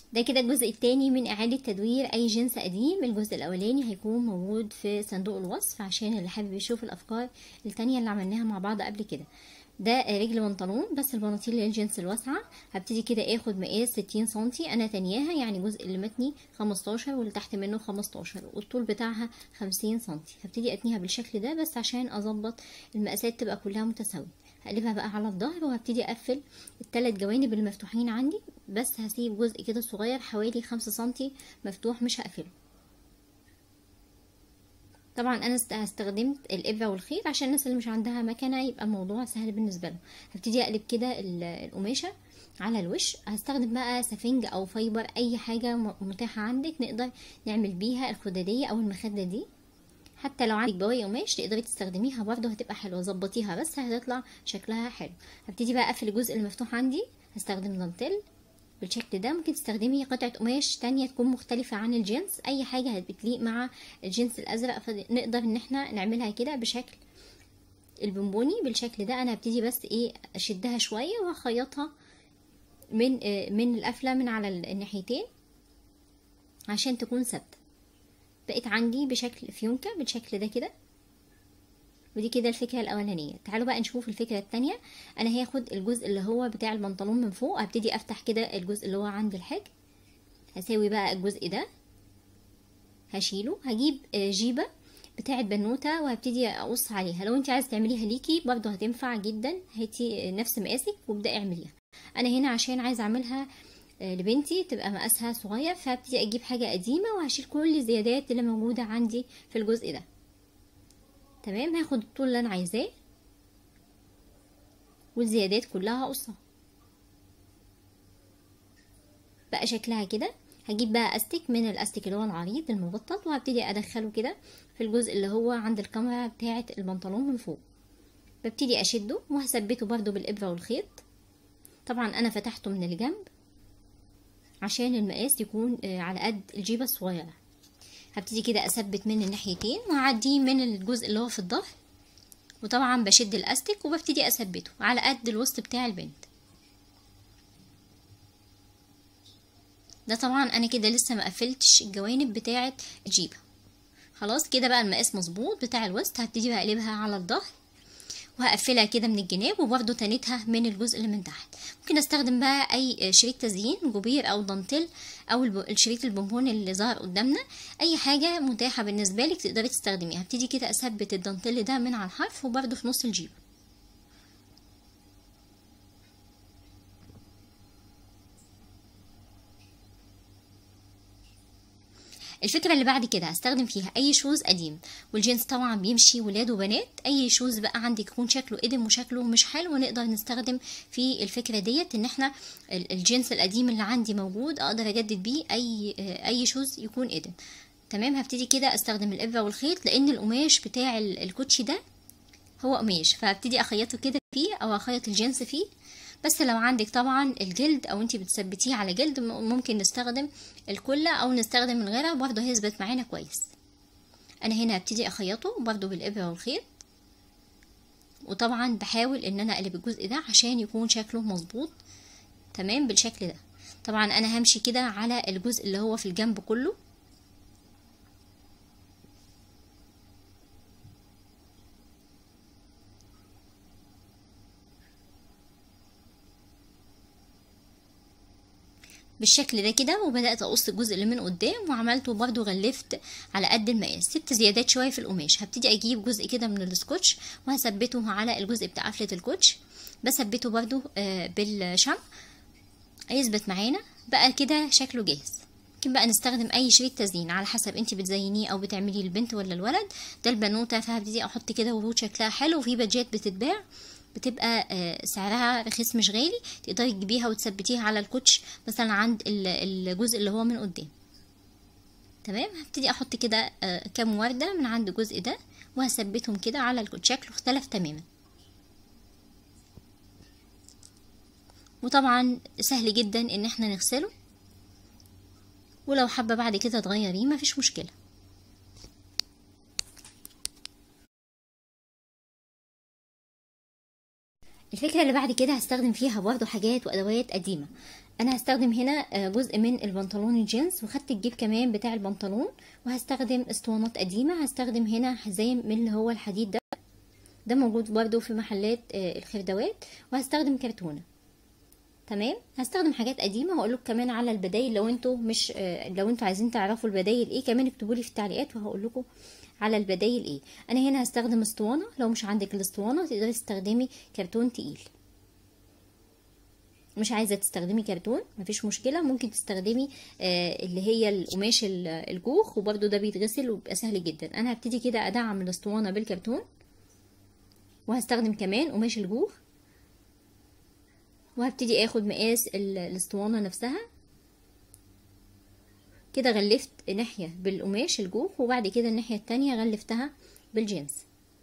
ده كده الجزء التاني من إعادة تدوير أي جنس قديم الجزء الأولاني هيكون موجود في صندوق الوصف عشان اللي حابب يشوف الأفكار التانية اللي عملناها مع بعض قبل كده ده رجل بنطلون بس البناطيل للجنس الواسعة هبتدي كده اخد مقاس ستين سنتي انا تانياها يعني جزء اللي متني خمستاشر واللي تحت منه خمستاشر والطول بتاعها خمسين سنتي هبتدي اتنيها بالشكل ده بس عشان اظبط المقاسات تبقى كلها متساوية هقلبها بقى على الظهر وهبتدي اقفل التلات جوانب اللي مفتوحين عندي بس هسيب جزء كده صغير حوالي خمسة سنتي مفتوح مش هقفله طبعا انا استخدمت الابره والخيط عشان الناس اللي مش عندها مكنه يبقى الموضوع سهل بالنسبه لهم هبتدي اقلب كده القماشه على الوش هستخدم بقى سفنج او فايبر اي حاجه متاحه عندك نقدر نعمل بيها الخداديه او المخده دي حتى لو عندك بواقي قماش تقدري تستخدميها برضه هتبقى حلوه ظبطيها بس هتطلع شكلها حلو هبتدي بقى اقفل الجزء المفتوح عندي هستخدم دانتيل بالشكل ده ممكن تستخدمي قطعة قماش تانية تكون مختلفة عن الجنس اي حاجة بتليق مع الجنس الازرق فنقدر ان احنا نعملها كده بشكل البونبوني بالشكل ده انا هبتدي بس ايه اشدها شوية وهخيطها من من القفلة من على الناحيتين عشان تكون ثابتة بقت عندي بشكل فيونكة بالشكل ده كده ودي كده الفكرة الأولانية تعالوا بقى نشوف الفكرة التانية أنا هاخد الجزء اللي هو بتاع البنطلون من فوق هبتدي أفتح كده الجزء اللي هو عند الحاج هساوي بقى الجزء ده هشيله هجيب جيبة بتاعة بنوتة وهبتدي أقص عليها لو انت عايزة تعمليها ليكي برضه هتنفع جدا هاتي نفس مقاسك وابدأي اعمليها أنا هنا عشان عايزة أعملها لبنتي تبقى مقاسها صغير فهبتدي أجيب حاجة قديمة وهشيل كل الزيادات اللي موجودة عندي في الجزء ده تمام هاخد الطول اللي انا عايزاه والزيادات كلها هقصها بقى شكلها كده هجيب بقى استك من الاستك اللي هو العريض المبطط وهبتدي ادخله كده في الجزء اللي هو عند الكاميرا بتاعه البنطلون من فوق ببتدي اشده وهثبته برده بالابره والخيط طبعا انا فتحته من الجنب عشان المقاس يكون على قد الجيبه الصغيره هبتدي كده اثبت من الناحيتين وهعديه من الجزء اللي هو في الظهر وطبعا بشد الاستك وببتدي اثبته على قد الوسط بتاع البنت ده طبعا انا كده لسه ما قفلتش الجوانب بتاعه الجيبه خلاص كده بقى المقاس مظبوط بتاع الوسط هبتدي بقى اقلبها على الظهر وهقفلها كده من الجناب وبرده تانيتها من الجزء اللي من تحت ممكن استخدم بقى اي شريط تزيين جوبير او دانتيل او الشريط البونبون اللي ظهر قدامنا اي حاجه متاحه بالنسبه لك تقدري تستخدميها هبتدي كده اثبت الدانتيل ده من على الحرف وبرده في نص الجيب الفكره اللي بعد كده هستخدم فيها اي شوز قديم والجينز طبعا بيمشي ولاد وبنات اي شوز بقى عندك يكون شكله قديم وشكله مش حلو نقدر نستخدم في الفكره ديت ان احنا الجينز القديم اللي عندي موجود اقدر اجدد بيه اي اي شوز يكون قديم تمام هبتدي كده استخدم الابره والخيط لان القماش بتاع الكوتشي ده هو قماش فهبتدي اخيطه كده فيه او اخيط الجينز فيه بس لو عندك طبعا الجلد او انت بتثبتيه على جلد ممكن نستخدم الكلة او نستخدم من غيرها برضه هيثبت معانا كويس انا هنا هبتدي اخيطه برضه بالابرة والخيط وطبعا بحاول ان انا اقلب الجزء ده عشان يكون شكله مظبوط تمام بالشكل ده طبعا انا همشي كده على الجزء اللي هو في الجنب كله بالشكل ده كده وبدات اقص الجزء اللي من قدام وعملته برضو غلفت على قد المقاس سبت زيادات شويه في القماش هبتدي اجيب جزء كده من السكotش وهثبته على الجزء بتاع قفله الكوتش بثبته برضو بالشمع هيثبت معانا بقى كده شكله جاهز ممكن بقى نستخدم اي شريط تزيين على حسب انت بتزينيه او بتعمليه للبنت ولا الولد ده البنوته فهبتدي احط كده ورود شكلها حلو وفي بادجات بتتباع بتبقى سعرها رخيص مش غالي تقدري تجيبيها وتثبتيها على الكوتش مثلا عند الجزء اللي هو من قدام تمام هبتدي احط كده كام ورده من عند الجزء ده وهثبتهم كده على الكوتش شكله اختلف تماما وطبعا سهل جدا ان احنا نغسله ولو حابه بعد كده تغيريه مفيش مشكله الفكرة اللي بعد كده هستخدم فيها برضو حاجات وأدوات قديمة انا هستخدم هنا جزء من البنطلون الجينز وخدت الجيب كمان بتاع البنطلون وهستخدم اسطوانات قديمة هستخدم هنا حزام من اللي هو الحديد ده ده موجود برضو في محلات الخردوات وهستخدم كرتونة تمام هستخدم حاجات قديمة وهقول لكم كمان على البدايل لو انتوا مش لو انتوا عايزين تعرفوا البدايل ايه كمان اكتبوا لي في التعليقات وهقول لكم على البدايل ايه انا هنا هستخدم اسطوانة لو مش عندك الاسطوانة تقدري تستخدمي كرتون تقيل مش عايزه تستخدمي كرتون مفيش مشكله ممكن تستخدمي آه اللي هي القماش الجوخ وبرده ده بيتغسل وبيبقى سهل جدا انا هبتدي كده ادعم الاسطوانه بالكرتون وهستخدم كمان قماش الجوخ وهبتدي اخد مقاس الاسطوانه نفسها كده غلفت ناحيه بالقماش الجوخ وبعد كده الناحيه التانية غلفتها بالجينز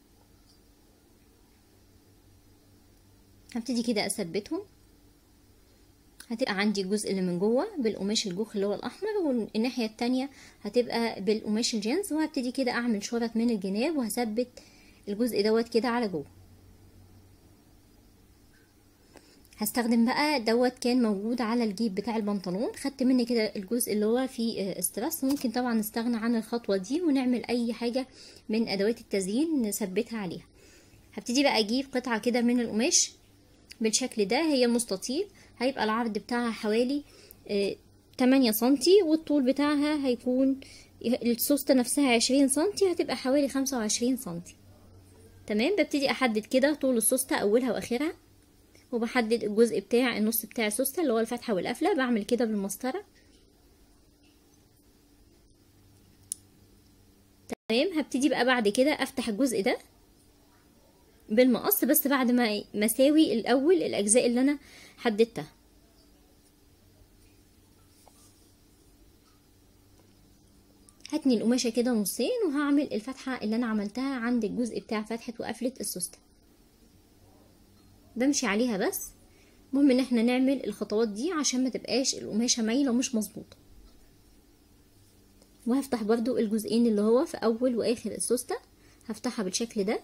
هبتدي كده اثبتهم هتبقى عندي الجزء اللي من جوه بالقماش الجوخ اللي هو الاحمر والناحيه التانية هتبقى بالقماش الجينز وهبتدي كده اعمل شرط من الجناب وهثبت الجزء دوت كده على جوه هستخدم بقى دوت كان موجود على الجيب بتاع البنطلون خدت مني كده الجزء اللي هو فيه استرس ممكن طبعا نستغنى عن الخطوه دي ونعمل اي حاجه من ادوات التزيين نثبتها عليها هبتدي بقى اجيب قطعه كده من القماش بالشكل ده هي مستطيل هيبقى العرض بتاعها حوالي تمانية سنتي والطول بتاعها هيكون السوستة نفسها عشرين سنتي هتبقى حوالي خمسة وعشرين سنتي تمام ببتدي احدد كده طول السوستة اولها واخرها وبحدد الجزء بتاع النص بتاع السوستة اللي هو الفتحة والقفلة بعمل كده بالمسطرة تمام هبتدي بقى بعد كده افتح الجزء ده بالمقص بس بعد ما مساوي الاول الاجزاء اللي انا حددتها هتني القماشة كده نصين وهعمل الفتحة اللي انا عملتها عند الجزء بتاع فتحة وقفلة السوستة بمشي عليها بس المهم ان احنا نعمل الخطوات دي عشان ما تبقاش القماشة مايلة ومش مظبوطة وهفتح برضو الجزئين اللي هو في اول واخر السوستة هفتحها بالشكل ده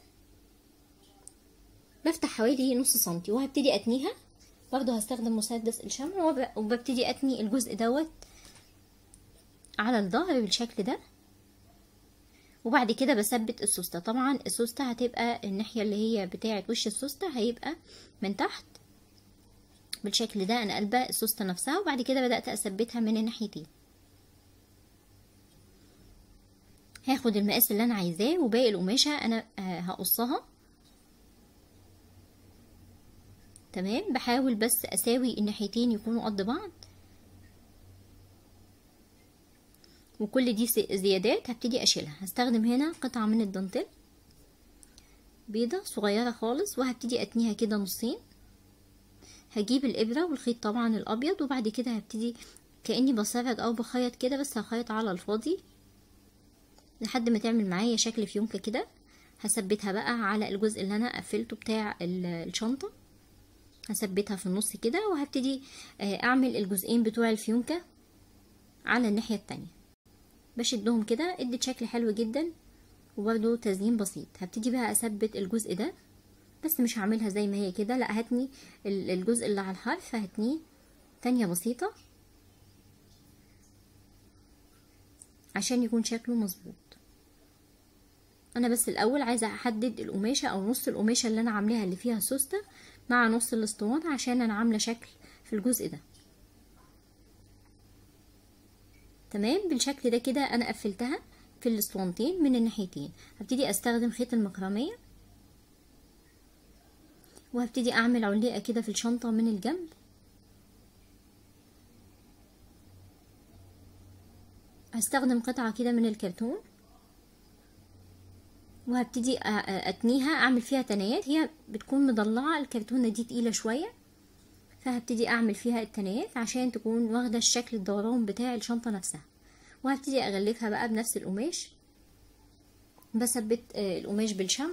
بفتح حوالي نص سنتي وهبتدي اتنيها برضو هستخدم مسدس الشمع وببتدي اتني الجزء دوت على الظهر بالشكل ده وبعد كده بثبت السوستة طبعا السوستة هتبقى الناحية اللي هي بتاعة وش السوستة هيبقى من تحت بالشكل ده انا قلبة السوستة نفسها وبعد كده بدأت اثبتها من الناحيتين هاخد المقاس اللي انا عايزاه وباقي القماشة انا هقصها تمام بحاول بس اساوي الناحيتين يكونوا قد بعض وكل دي زيادات هبتدي اشيلها هستخدم هنا قطعة من الدانتيل بيضة صغيرة خالص وهبتدي اتنيها كده نصين هجيب الابرة والخيط طبعا الابيض وبعد كده هبتدي كأني بسرج او بخيط كده بس هخيط على الفاضي لحد ما تعمل معايا شكل فيونكة كده هثبتها بقى على الجزء اللي انا قفلته بتاع الشنطة هثبتها في النص كده وهبتدي اعمل الجزئين بتوع الفيونكة على الناحية التانية بشدهم كده ادت شكل حلو جدا وبرده تزيين بسيط هبتدي بقى اثبت الجزء ده بس مش هعملها زي ما هي كده لا هتني الجزء اللي على الحرف هتنيه تانية بسيطة عشان يكون شكله مظبوط انا بس الاول عايزه احدد القماشه او نص القماشه اللي انا عاملاها اللي فيها سوسته مع نص الاسطوانه عشان انا عامله شكل في الجزء ده تمام بالشكل ده كده انا قفلتها في الاسطوانتين من الناحيتين هبتدي استخدم خيط المكرميه وهبتدي اعمل علقه كده في الشنطه من الجنب هستخدم قطعه كده من الكرتون وهبتدي اتنيها اعمل فيها تنايات هي بتكون مضلعه الكرتونه دي تقيله شويه فهبتدي اعمل فيها التنايات عشان تكون واخده الشكل الدوران بتاع الشنطه نفسها وهبتدي اغلفها بقى بنفس القماش بثبت القماش بالشمع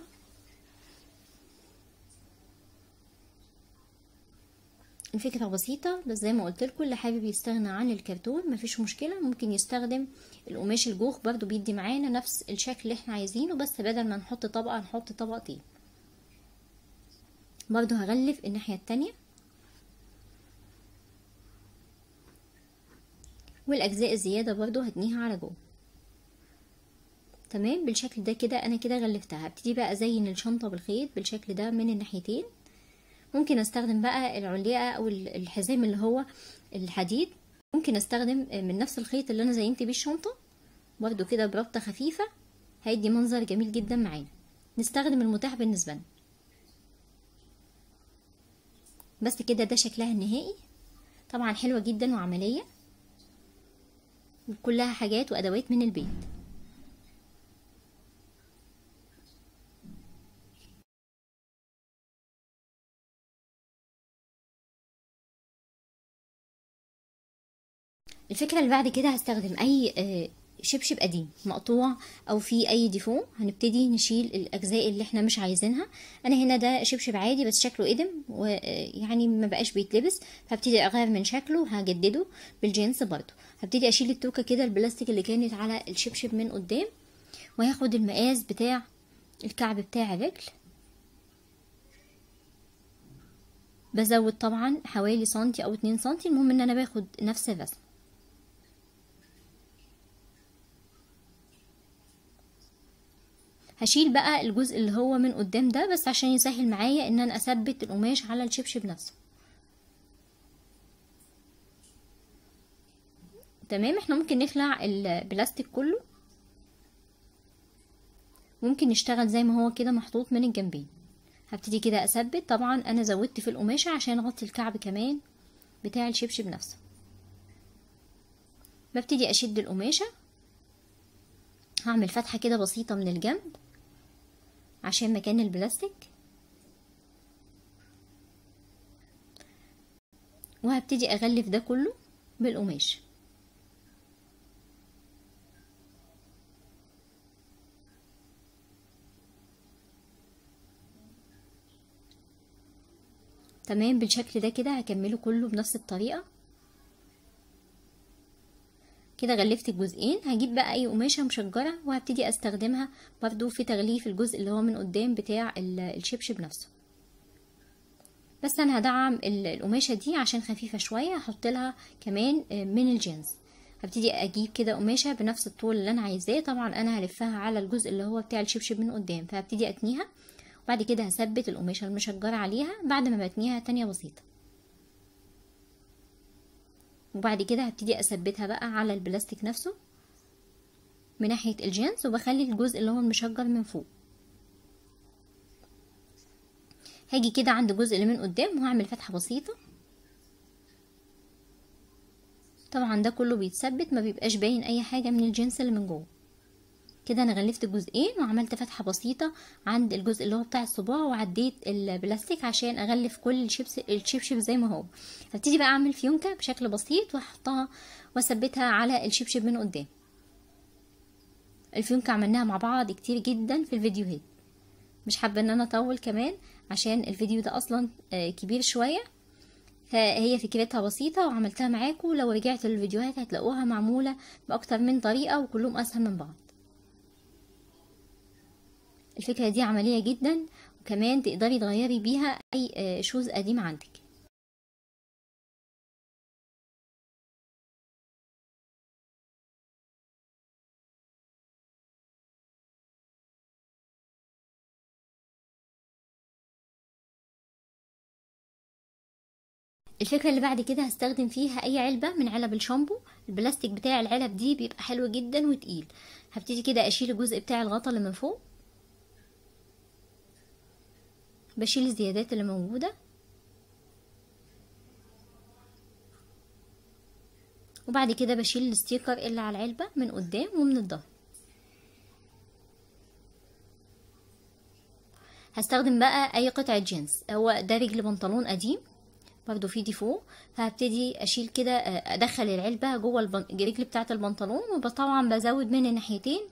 الفكرة بسيطة بس زي ما قلت لكم اللي حابب يستغنى عن الكرتون مفيش مشكلة ممكن يستخدم القماش الجوخ برضو بيدي معانا نفس الشكل اللي احنا عايزينه بس بدل ما نحط طبقة نحط طبقتين برضو هغلف الناحية التانية والاجزاء الزياده برضو هتنيها على جوه تمام بالشكل ده كده انا كده غلفتها هبتدي بقى ازين الشنطه بالخيط بالشكل ده من الناحيتين ممكن استخدم بقى العليقه او الحزام اللي هو الحديد ممكن استخدم من نفس الخيط اللي انا زينت بيه الشنطه برضو كده بربطه خفيفه هيدي منظر جميل جدا معانا نستخدم المتاح بالنسبه لنا بس كده ده شكلها النهائي طبعا حلوه جدا وعمليه كلها حاجات وادوات من البيت الفكرة اللي بعد كده هستخدم اي شبشب قديم مقطوع او في اي ديفو هنبتدي نشيل الاجزاء اللي احنا مش عايزينها انا هنا ده شبشب عادي بس شكله قدم ويعني ما بقاش بيتلبس فهبتدي اغير من شكله هجدده بالجينز برضو هبتدي اشيل التوكه كده البلاستيك اللي كانت على الشبشب من قدام وهاخد المقاس بتاع الكعب بتاع الرجل بزود طبعا حوالي سنتي او اتنين سنتي المهم ان انا باخد نفس الرسم هشيل بقى الجزء اللي هو من قدام ده بس عشان يسهل معايا ان انا اثبت القماش على الشبشب نفسه تمام احنا ممكن نخلع البلاستيك كله ممكن نشتغل زي ما هو كده محطوط من الجنبين هبتدي كده اثبت طبعا انا زودت في القماشة عشان اغطي الكعب كمان بتاع الشبشب نفسه ببتدي اشد القماشة هعمل فتحة كده بسيطة من الجنب عشان مكان البلاستيك وهبتدي اغلف ده كله بالقماش تمام بالشكل ده كده هكمله كله بنفس الطريقة كده غلفت الجزئين هجيب بقى اي قماشة مشجرة وهبتدي استخدمها برضو في تغليف الجزء اللي هو من قدام بتاع الشبشب نفسه بس انا هدعم القماشة دي عشان خفيفة شوية هحط لها كمان من الجينز هبتدي اجيب كده قماشة بنفس الطول اللي انا عايزاه طبعا انا هلفها على الجزء اللي هو بتاع الشبشب من قدام فهبتدي اتنيها وبعد كده هثبت القماشة المشجرة عليها بعد ما بتنيها تانية بسيطة وبعد كده هبتدي اثبتها بقى على البلاستيك نفسه من ناحية الجينز وبخلي الجزء اللي هو المشجر من فوق هاجي كده عند الجزء اللي من قدام وهعمل فتحة بسيطة طبعا ده كله بيتثبت ما بيبقاش باين اي حاجة من الجنس اللي من جوه كده انا غلفت الجزئين وعملت فتحة بسيطة عند الجزء اللي هو بتاع الصباع وعديت البلاستيك عشان اغلف كل الشيبس الشبشب زي ما هو هبتدي بقى اعمل فيونكة بشكل بسيط واحطها واثبتها على الشبشب من قدام الفيونكة عملناها مع بعض كتير جدا في الفيديوهات مش حابة ان انا اطول كمان عشان الفيديو ده اصلا كبير شوية فهي فكرتها بسيطة وعملتها معاكم لو رجعت الفيديوهات هتلاقوها معمولة بأكتر من طريقة وكلهم أسهل من بعض الفكرة دي عملية جدا وكمان تقدري تغيري بيها أي شوز قديم عندك الفكرة اللي بعد كده هستخدم فيها اي علبة من علب الشامبو البلاستيك بتاع العلب دي بيبقى حلو جدا وتقيل هبتدي كده اشيل الجزء بتاع الغطا اللي من فوق بشيل الزيادات اللي موجودة وبعد كده بشيل الستيكر اللي على العلبة من قدام ومن الظهر هستخدم بقى اي قطعة جينز هو ده رجل بنطلون قديم برضو في ديفو فهبتدي اشيل كده ادخل العلبة جوه الرجل بتاعة البنطلون وطبعا بزود من الناحيتين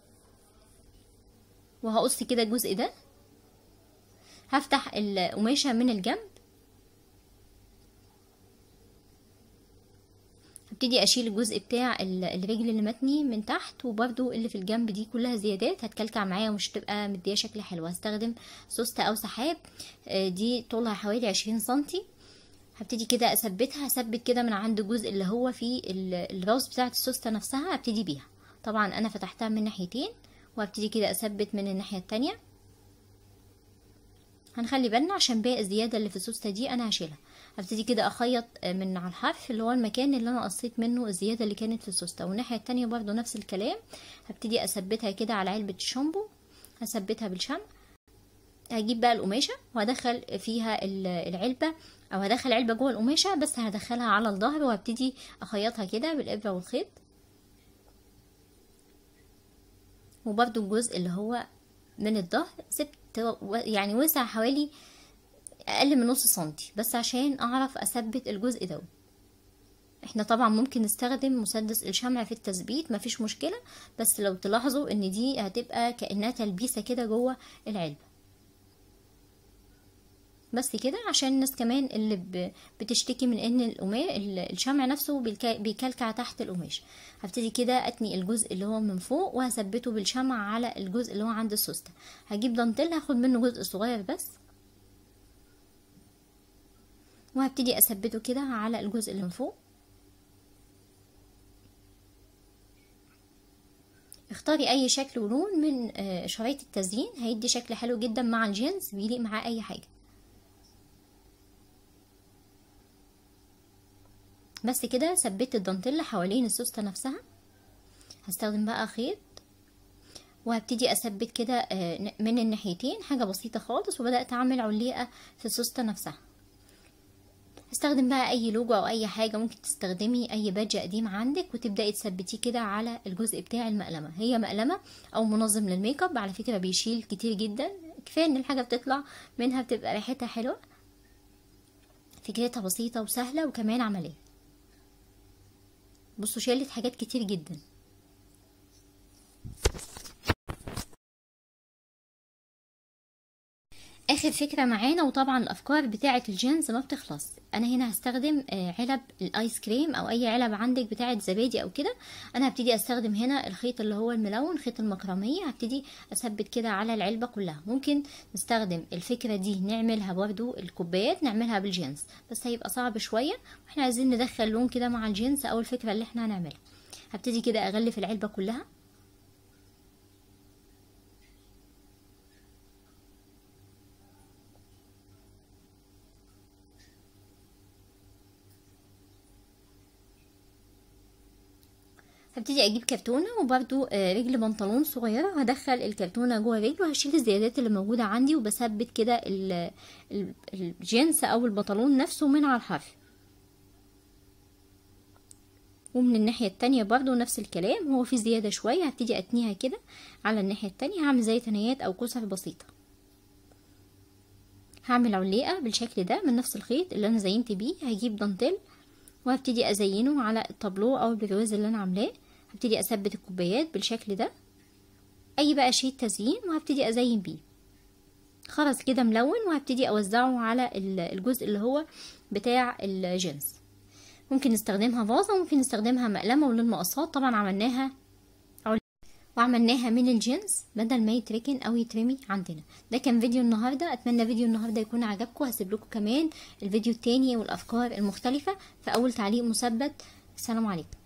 وهقص كده الجزء ده هفتح القماشة من الجنب هبتدي اشيل الجزء بتاع الرجل اللي متني من تحت وبرده اللي في الجنب دي كلها زيادات هتكلكع معايا ومش تبقى مديه شكل حلو هستخدم سوستة او سحاب دي طولها حوالي عشرين سنتي هبتدي كده اثبتها هثبت كده من عند الجزء اللي هو فيه ال- الراس بتاعه السوسته نفسها هبتدي بيها طبعا انا فتحتها من ناحيتين وهبتدي كده اثبت من الناحيه التانية هنخلي بالنا عشان باقي الزياده اللي في السوسته دي انا هشيلها هبتدي كده اخيط من على الحرف اللي هو المكان اللي انا قصيت منه الزياده اللي كانت في السوسته والناحيه التانية برضو نفس الكلام هبتدي اثبتها كده على علبه الشامبو هثبتها بالشمع هجيب بقى القماشه وهدخل فيها ال- العلبه او هدخل علبه جوه القماشه بس هدخلها على الظهر وهبتدي اخيطها كده بالابره والخيط وبرده الجزء اللي هو من الظهر سبت و- يعني وسع حوالي اقل من نص سنتي بس عشان اعرف اثبت الجزء ده احنا طبعا ممكن نستخدم مسدس الشمع في التثبيت مفيش مشكلة بس لو تلاحظوا ان دي هتبقى كأنها تلبيسة كده جوه العلبة بس كده عشان الناس كمان اللي ب- بتشتكي من ان القماش الشمع نفسه بيلك- بيكلكع تحت القماش هبتدي كده اتني الجزء اللي هو من فوق وهثبته بالشمع على الجزء اللي هو عند السوسته هجيب دانتيل هاخد منه جزء صغير بس وهبتدي اثبته كده على الجزء اللي من فوق اختاري اي شكل ولون من آه، شرايط التزيين هيدي شكل حلو جدا مع الجينز بيليق معاه اي حاجه بس كده ثبت الدانتيل حوالين السوسته نفسها هستخدم بقى خيط وهبتدي اثبت كده آه، ن- من الناحيتين حاجه بسيطه خالص وبدات اعمل علقه في السوسته نفسها هستخدم بقى اي لوجو او اي حاجه ممكن تستخدمي اي بادج قديم عندك وتبداي تثبتيه كده على الجزء بتاع المقلمه هي مقلمه او منظم للميك اب على فكره بيشيل كتير جدا كفايه ان الحاجه بتطلع منها بتبقى ريحتها حلوه فكرتها بسيطه وسهله وكمان عمليه بصوا شالت حاجات كتير جدا اخر فكره معانا وطبعا الافكار بتاعه الجينز ما بتخلص انا هنا هستخدم آه، علب الايس كريم او اي علب عندك بتاعه زبادي او كده انا هبتدي استخدم هنا الخيط اللي هو الملون خيط المكرميه هبتدي اثبت كده على العلبه كلها ممكن نستخدم الفكره دي نعملها برضو الكوبايات نعملها بالجينز بس هيبقى صعب شويه واحنا عايزين ندخل لون كده مع الجينز او الفكره اللي احنا هنعملها هبتدي كده اغلف العلبه كلها هبتدي اجيب كرتونه وبرده رجل بنطلون صغيره هدخل الكرتونه جوه الرجل وهشيل الزيادات اللي موجوده عندي وبثبت كده ال- ال- الجينز او البنطلون نفسه من على الحرف ومن الناحيه التانية برضو نفس الكلام هو في زياده شويه هبتدي اتنيها كده على الناحيه التانية هعمل زي تنايات او كسر بسيطه هعمل علقه بالشكل ده من نفس الخيط اللي انا زينت بيه هجيب دانتيل وهبتدي ازينه على الطابلو او البرواز اللي انا عاملاه هبتدي اثبت الكوبايات بالشكل ده اي بقى شيت تزيين وهبتدي ازين بيه خلاص كده ملون وهبتدي اوزعه على ال- الجزء اللي هو بتاع الجينز ممكن نستخدمها فازة ممكن نستخدمها مقلمة وللمقصات طبعا عملناها عل- وعملناها من الجينز بدل ما يتركن او يترمي عندنا ده كان فيديو النهاردة اتمنى فيديو النهاردة يكون عجبكم هسيب لكم كمان الفيديو التاني والافكار المختلفة في اول تعليق مثبت السلام عليكم